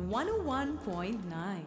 101.9.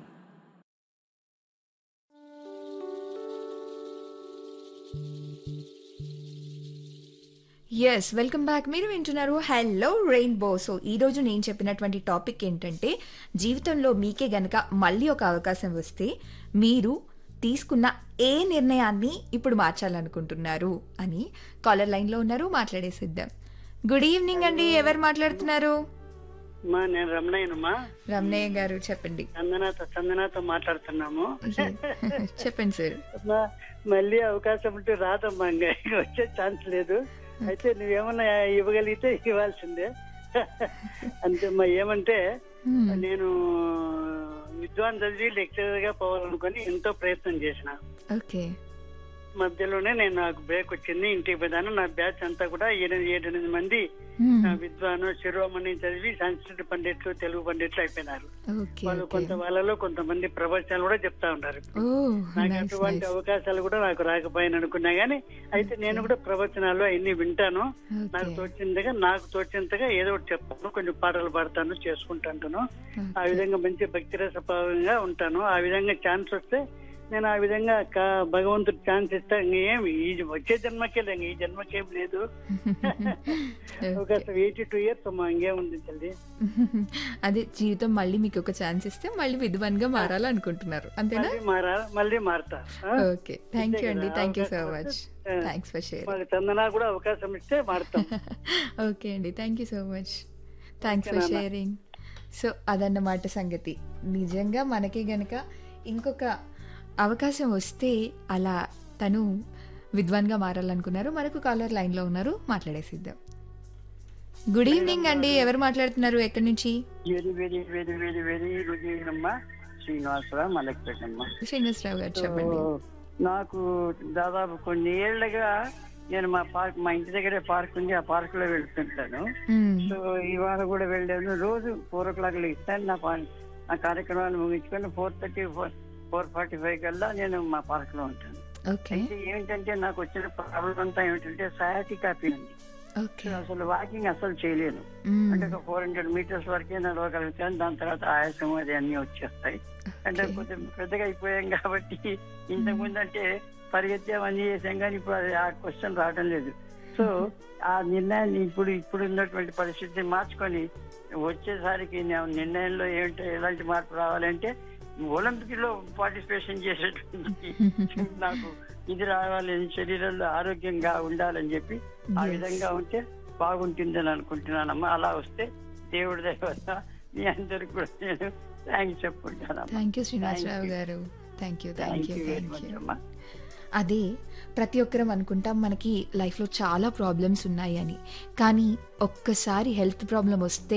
Yes welcome back మీరు వింటున్నారు hello rainbow so ఈ రోజు నేను చెప్పినటువంటి టాపిక్ ఏంటంటే జీవితంలో మీకే గనక మళ్ళీ ఒక అవకాశం వస్తే మీరు తీసుకున్న ఏ నిర్ణయాన్ని ఇప్పుడు మార్చాలనుకుంటున్నారు అని కాలర్ లైన్లో ఉన్నారు మాట్లాడేసిద్దాం గుడ్ ఈవినింగ్ అండి ఎవరు మాట్లాడుతున్నారు మా నేను రమణయ్యనమ్మా రమణయ్య గారు చెప్పండి చందనాతో చందనాతో మాట్లాడుతున్నాము చెప్పండి సార్ అమ్మా, మళ్ళీ అవకాశం ఉంటే రాదమ్మా ఇంకా ఇక వచ్చే ఛాన్స్ లేదు అయితే నువ్వేమన్నా ఇవ్వగలిగితే ఇవ్వాల్సిందే అంతేమ్మా ఏమంటే నేను విద్వాన్ చదివి లెక్చరర్ గా పోవాలనుకొని ఎంతో ప్రయత్నం చేసిన ఓకే మధ్యలోనే నేను నాకు బ్రేక్ వచ్చింది ఇంటికి పోయినాను నా బ్యాచ్ అంతా కూడా ఏడు ఏడెనిమిది మంది ఆ, విద్వాను శిరోమణి చదివి సంస్కృత పండిట్లు తెలుగు పండిట్లు అయిపోయినారు ఓకే వాళ్ళు కొంత వాళ్ళలో కొంతమంది ప్రవచనాలు కూడా చెప్తా ఉన్నారు ఓ నాకు నైస్ అటువంటి అవకాశాలు కూడా నాకు రాకపోయాను అనుకున్నా గానీ అయితే నేను కూడా ప్రవచనాలు అన్ని వింటాను నాకు ఓకే తోచిందిగా నాకు తోచినంతగా ఏదో ఒకటి చెప్తాను కొన్ని పాటలు పాడతాను చేసుకుంటాను ఆ విధంగా మంచి భక్తి రసభావంగా ఉంటాను ఆ విధంగా ఛాన్స్ వస్తే నేను ఆ విధంగా కా- భగవంతుడు ఛాన్స్ ఇస్తా ఇంకేం ఈ వచ్చే జన్మకే లేదు ఈ జన్మకేం లేదు అవకాశం ఎయిటీ టూ ఇయర్స్ అమ్మా ఇంకేముంది తల్లి అదే జీవితం మళ్ళీ మీకు ఒక ఛాన్స్ ఇస్తే మళ్ళీ విద్వాన్గా మారాలనుకుంటున్నారు అంతేనా మళ్ళీ మారా మళ్ళీ మారుతా ఆ? ఓకే థ్యాంక్ యూ అండి కదా, థ్యాంక్ యూ సో అవకాశం మచ్ వస్తే, ఆ. థ్యాంక్స్ ఫర్ షేర్ మాకు చందన కూడా అవకాశం ఇస్తే మారుతాం ఓకే అండి thank you so much thanks for నాన్న. షేరింగ్ సో అదన్నమాట సంగతి నిజంగా మనకి గనక ఇంకొక అవకాశం వస్తే అలా తను విద్వాన్గా మారాలనుకున్నారు మనకు కాలర్ లైన్లో ఉన్నారు మాట్లాడేసిద్దాం గుడ్ ఈవినింగ్ అండి ఎవరు మాట్లాడుతున్నారు ఎక్కడి నుంచి very very very very very good evening అమ్మా శ్రీనివాసరావు మలక్పేట అమ్మా శ్రీనివాసరావు గారు చెప్పండి నాకు దాదాపు కొన్ని ఏళ్లుగా నేను మా పార్క్ మా ఇంటి దగ్గరే పార్క్ ఉంది ఆ పార్క్ లో వెళ్తుంటాను మ్మ్. సో ఇవాళ కూడా వెళ్ళాను రోజు ఫోర్ ఓ క్లాక్ ఇస్తాను నా పా- నా కార్యక్రమాలు ముగించుకొని four thirty four four forty five కల్లా నేను మా పార్క్ లో ఉంటాను ఓకే అయితే ఏంటంటే నాకు వచ్చిన ప్రాబ్లం అంతా ఏమిటంటే సయాటికా పెయిన్ ఉంది ఓకే సో అసలు వాకింగ్ అసలు చేయలేను మ్మ్. అంటే ఒక ఫోర్ హండ్రెడ్ మీటర్స్ వరకే నడవగలుగుతాను దాని తర్వాత ఆయాసం అది అన్ని వచ్చేస్తాయి అంటే Okay. కొంచెం పెద్దగా అయిపోయాం కాబట్టి ఇంతకు ముందు అంటే పరిగెత్తాం అన్ని చేసాం కానీ ఇప్పుడు అది ఆ క్వశ్చన్ రావడం లేదు సో ఆ నిర్ణయాన్ని ఇప్పుడు ఇప్పుడు ఉన్నటువంటి పరిస్థితిని మార్చుకొని వచ్చేసరికి నేను నిర్ణయంలో ఏంటో ఎలాంటి మార్పు రావాలంటే ఒలింపిక్ లో పార్టిసిపేషన్ చేసేటువంటి నాకు ఇది రావాలి శరీరంలో ఆరోగ్యంగా ఉండాలని చెప్పి ఆ Yes. విధంగా ఉంటే బాగుంటుందని అనుకుంటున్నానమ్మా అలా వస్తే దేవుడి దయ వల్ల మీ అందరికి కూడా నేను థ్యాంక్స్ చెప్పుకుంటానమ్మా thank you Srinivasa Rao Thank you. గారు thank you thank thank you you very thank much you అమ్మా అదే ప్రతి ఒక్కరం అనుకుంటాం మనకి లైఫ్లో చాలా ప్రాబ్లమ్స్ ఉన్నాయి అని కానీ ఒక్కసారి హెల్త్ ప్రాబ్లం వస్తే